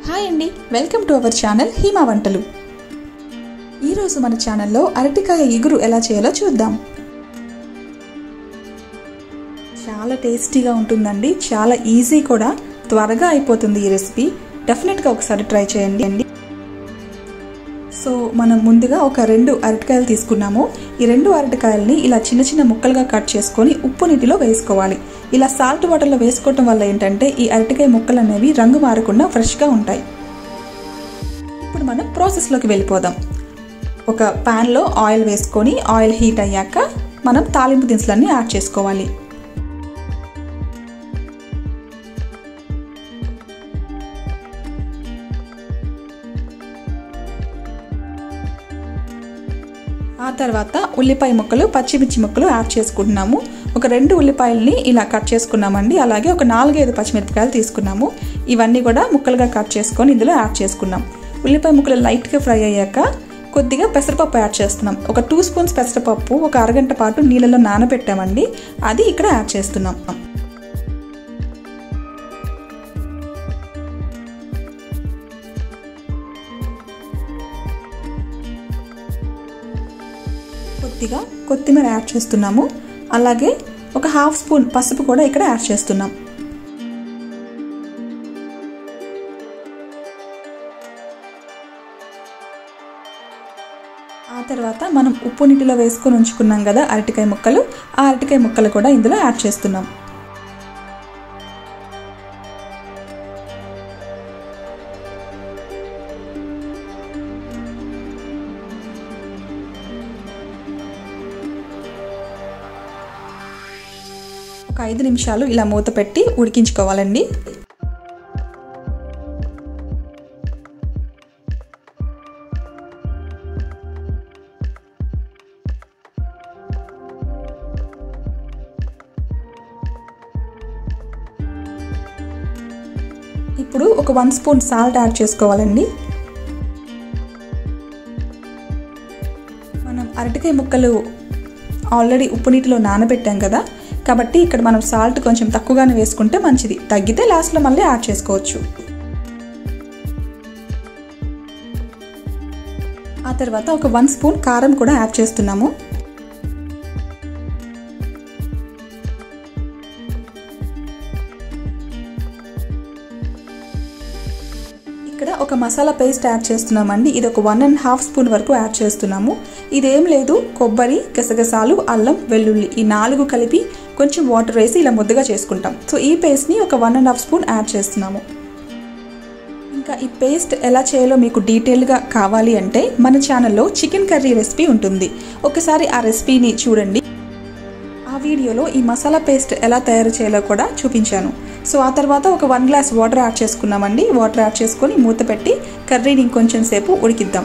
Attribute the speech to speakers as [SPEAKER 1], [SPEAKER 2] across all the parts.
[SPEAKER 1] hi అండి welcome to our channel Hima వంటలు ఈరోజు మన ఛానల్లో అరటికాయ ఇగురు ఎలా చేయాలో చూద్దాం చాలా టేస్టీగా ఉంటుందండి చాలా ఈజీ కూడా త్వరగా అయిపోతుంది ఈ రెసిపీ డెఫినెట్గా ఒకసారి ట్రై చేయండి అండి సో మనం ముందుగా ఒక రెండు అరటికాయలు తీసుకున్నాము ఈ రెండు అరటికాయలని ఇలా చిన్న చిన్న ముక్కలుగా కట్ చేసుకొని ఉప్పు నీటిలో వేసుకోవాలి ఇలా సాల్ట్ వాటర్లో వేసుకోవటం వల్ల ఏంటంటే ఈ అరటికాయ ముక్కలు అనేవి రంగు మారకుండా ఫ్రెష్గా ఉంటాయి ఇప్పుడు మనం ప్రాసెస్లోకి వెళ్ళిపోదాం ఒక ప్యాన్లో ఆయిల్ వేసుకొని ఆయిల్ హీట్ అయ్యాక మనం తాలింపు దినుసులన్నీ యాడ్ చేసుకోవాలి ఆ తర్వాత ఉల్లిపాయ ముక్కలు పచ్చిమిర్చి ముక్కలు యాడ్ చేసుకుంటున్నాము ఒక రెండు ఉల్లిపాయలని ఇలా కట్ చేసుకున్నామండి అలాగే ఒక నాలుగైదు పచ్చిమిరపకాయలు తీసుకున్నాము ఇవన్నీ కూడా ముక్కలుగా కట్ చేసుకొని ఇందులో యాడ్ చేసుకున్నాం ఉల్లిపాయ ముక్కలు లైట్గా ఫ్రై అయ్యాక కొద్దిగా పెసరపప్పు యాడ్ చేస్తున్నాం ఒక టూ స్పూన్స్ పెసరపప్పు ఒక అరగంట పాటు నీళ్ళలో నానబెట్టామండి అది ఇక్కడ యాడ్ చేస్తున్నాం కొద్దిగా కొత్తిమీర యాడ్ చేస్తున్నాము అలాగే ఒక హాఫ్ స్పూన్ పసుపు కూడా ఇక్కడ యాడ్ చేస్తున్నాం ఆ తర్వాత మనం ఉప్పు నీటిలో వేసుకొని ఉంచుకున్నాం కదా అరటికాయ ముక్కలు ఆ అరటికాయ ముక్కలు కూడా ఇందులో యాడ్ చేస్తున్నాం ఒక ఐదు నిమిషాలు ఇలా మూత పెట్టి ఉడికించుకోవాలండి ఇప్పుడు ఒక వన్ స్పూన్ సాల్ట్ యాడ్ చేసుకోవాలండి మనం అరటికాయ ముక్కలు ఆల్రెడీ ఉప్పు నీటిలో నానబెట్టాం కదా కాబట్టి ఇక్కడ మనం సాల్ట్ కొంచెం తక్కువగానే వేసుకుంటే మంచిది తగ్గితే లాస్ట్లో మళ్ళీ యాడ్ చేసుకోవచ్చు ఆ తర్వాత ఒక వన్ స్పూన్ కారం కూడా యాడ్ చేస్తున్నాము ఇక్కడ ఒక మసాలా పేస్ట్ యాడ్ చేస్తున్నామండి ఇది ఒక వన్ అండ్ హాఫ్ స్పూన్ వరకు యాడ్ చేస్తున్నాము ఇదేం లేదు కొబ్బరి గసగసాలు అల్లం వెల్లుల్లి ఈ నాలుగు కలిపి కొంచెం వాటర్ వేసి ఇలా ముద్దగా చేసుకుంటాం సో ఈ పేస్ట్ని ఒక one and half spoon add చేస్తున్నాము ఇంకా ఈ పేస్ట్ ఎలా చేయాలో మీకు డీటెయిల్గా కావాలి అంటే మన ఛానల్లో చికెన్ కర్రీ రెసిపీ ఉంటుంది ఒకసారి ఆ రెసిపీని చూడండి ఆ వీడియోలో ఈ మసాలా పేస్ట్ ఎలా తయారు చేయాలో కూడా చూపించాను సో ఆ తర్వాత ఒక వన్ గ్లాస్ వాటర్ యాడ్ చేసుకున్నామండి వాటర్ యాడ్ చేసుకొని మూత పెట్టి కర్రీని ఇంకొంచెం సేపు ఉడికిద్దాం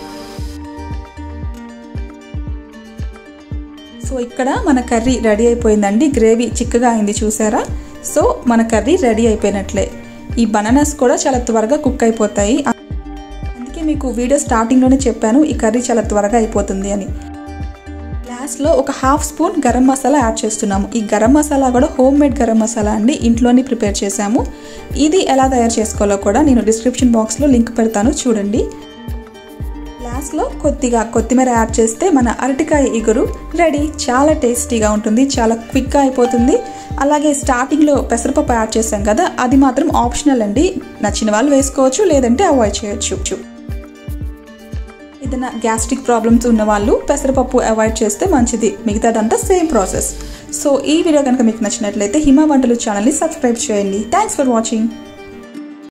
[SPEAKER 1] సో ఇక్కడ మన కర్రీ రెడీ అయిపోయిందండి గ్రేవీ చిక్కగా అయింది చూసారా సో మన కర్రీ రెడీ అయిపోయినట్లే ఈ బనానాస్ కూడా చాలా త్వరగా కుక్ అయిపోతాయి అందుకే మీకు వీడియో స్టార్టింగ్లోనే చెప్పాను ఈ కర్రీ చాలా త్వరగా అయిపోతుంది అని లాస్ట్లో ఒక half spoon garam masala add చేస్తున్నాము ఈ గరం మసాలా కూడా హోమ్ మేడ్ గరం మసాలా అండి ఇంట్లోనే ప్రిపేర్ చేశాము ఇది ఎలా తయారు చేసుకోవాలో కూడా నేను డిస్క్రిప్షన్ బాక్స్లో లింక్ పెడతాను చూడండి లాస్ట్లో కొద్దిగా కొత్తిమీర యాడ్ చేస్తే మన అరటికాయ ఇగురు రెడీ చాలా టేస్టీగా ఉంటుంది చాలా క్విక్గా అయిపోతుంది అలాగే స్టార్టింగ్లో పెసరపప్పు యాడ్ చేసాం కదా అది మాత్రం ఆప్షనల్ అండి నచ్చిన వాళ్ళు వేసుకోవచ్చు లేదంటే అవాయిడ్ చేయొచ్చు ఏదైనా గ్యాస్ట్రిక్ ప్రాబ్లమ్స్ ఉన్న వాళ్ళు పెసరపప్పు అవాయిడ్ చేస్తే మంచిది మిగతాదంతా సేమ్ ప్రాసెస్ సో ఈ వీడియో కనుక మీకు నచ్చినట్లయితే హిమా వంటలు ఛానల్ని సబ్స్క్రైబ్ చేయండి థ్యాంక్స్ ఫర్ వాచింగ్